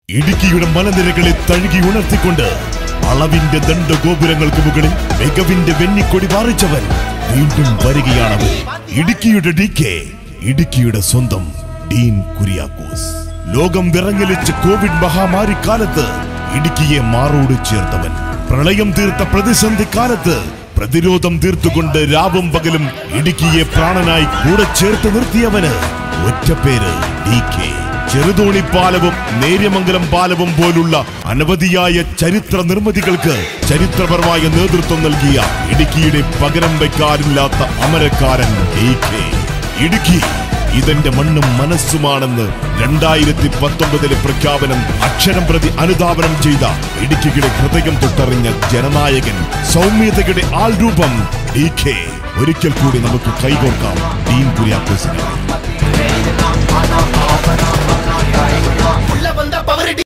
ഇടുക്കിയുടെ മലനിരകളെ തഴുകി ഉണർത്തിക്കൊണ്ട് അളവിന്റെ ദണ്ഡഗോപുരങ്ങൾക്ക് മുകളിൽ മികവിന്റെ വെന്നിക്കൊടി പാറിച്ചവൻ വീണ്ടും വരികയാണവൻ ഇടുക്കിയുടെ ഡി കെ ഇടുക്കിയുടെ സ്വന്തം ഡീൻ കുര്യാക്കോസ് ലോകം വിറങ്ങലിച്ച് കോവിഡ് മഹാമാരി കാലത്ത് ഇടുക്കിയെ മാറോട് ചേർത്തവൻ പ്രളയം തീർത്ത പ്രതിസന്ധി കാലത്ത് പ്രതിരോധം തീർത്തുകൊണ്ട് രാവും പകലും ഇടുക്കിയെ പ്രാണനായി കൂടെ ചേർത്ത് നിർത്തിയവന് ഒറ്റപ്പേര് ഡി കെ ചെറുതോണി പാലവും നേര്യമംഗലം പാലവും പോലുള്ള അനവധിയായ ചരിത്ര നിർമ്മിതികൾക്ക് ചരിത്രപരമായ നേതൃത്വം നൽകിയ ഇടുക്കിയുടെ പകരം വയ്ക്കാനില്ലാത്ത അമരക്കാരൻ ഡി കെ ഇടുക്കി ഇതെന്റെ മണ്ണും മനസ്സുമാണെന്ന് രണ്ടായിരത്തി പത്തൊമ്പതിലെ പ്രഖ്യാപനം അക്ഷരം പ്രതി അനുധാവനം ചെയ്ത ഇടുക്കിയുടെ ഹൃദയം തൊട്ടറിഞ്ഞ ജനനായകൻ സൗമ്യതയുടെ ആൾരൂപം ഡി കെ ഒരിക്കൽ കൂടി നമുക്ക് കൈകോർക്കാം ഡീൻ കുര്യാക്കോസിനെ உள்ள வந்த பவர்